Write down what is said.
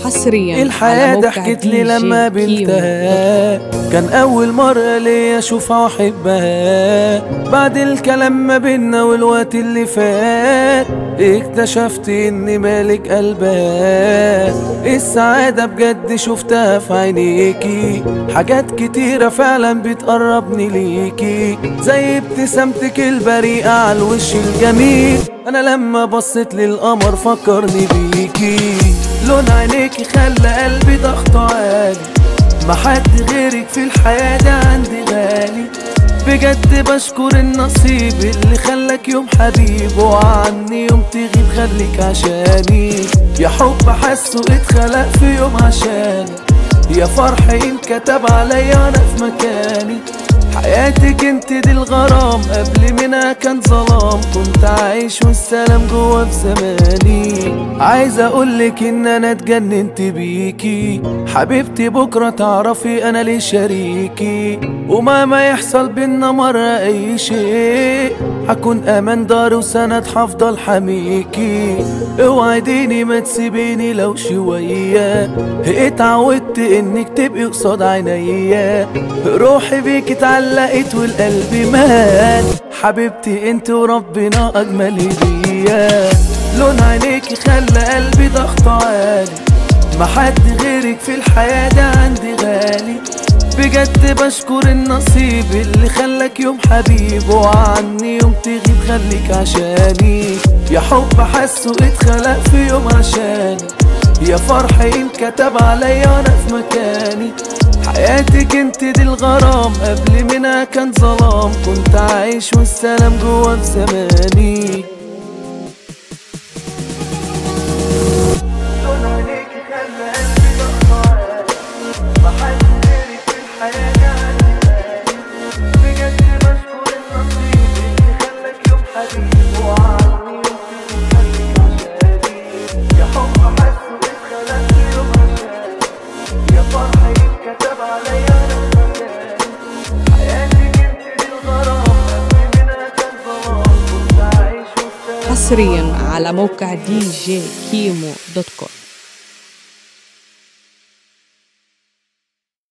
حصريا على الحياة موقع ضحكت دي لي جي لما كيمو قابلتها كان أول مرة ليا أشوفها وأحبها بعد الكلام ما بينا والوقت اللي فات اكتشفت إني مالك قلبها السعادة بجد شفتها في عينيكي حاجات كتيرة فعلا بتقربني ليكي زي ابتسامتك البريئة على الوش الجميل أنا لما بصيت للقمر فكرني بيكي لون عينيكي خلى قلبي ضغطه عالي ما حد غيرك في الحياة ده عندي غالي بجد بشكر النصيب اللي خلاك يوم حبيب وعني يوم تغيب خليك عشاني يا حب حسه اتخلق في يوم عشاني يا فرح انكتب عليا وانا في مكاني حياتك انت دي الغرام قبل منها كان ظلام كنت عايش والسلام جوا في زماني عايز اقولك ان انا اتجننت بيكي حبيبتي بكرة تعرفي انا ليه شريكي ومهما يحصل بينا مرة اي شيء هكون امان دار وسند هفضل حميكي اوعديني ما تسيبيني لو شوية اتعودت انك تبقي قصاد عينيا روحي بيك اتعلقت والقلب مات حبيبتي انت وربنا اجمل هدية لون عينيكي خلى قلبي ضغط عالي ما حد غيرك في الحياة ده عندي غالي بجد بشكر النصيب اللي خلاك يوم حبيب وعني يوم تغيب خليك عشاني يا حب حسه اتخلق في يوم عشاني يا فرح انكتب عليا وانا في مكاني حياتك انت دي الغرام قبل منها كان ظلام كنت عايش والسلام جوا في زماني لون عينيكي خلى قلبي ضغط عالي ما حد غيرك في الحياة عندي غالي بجد بشكر النصيب اللي خلاك يوم حبيب وعني يوم تغيب خليك عشاني يا حب حسه اتخلق في يوم عشاني يا فرح يتكتب عليا انا في مكاني حياتك انت دي الغرام قبل منها كان ظلام كنت عايش وسط حصريا على موقع دي جي كيمو دوت كوم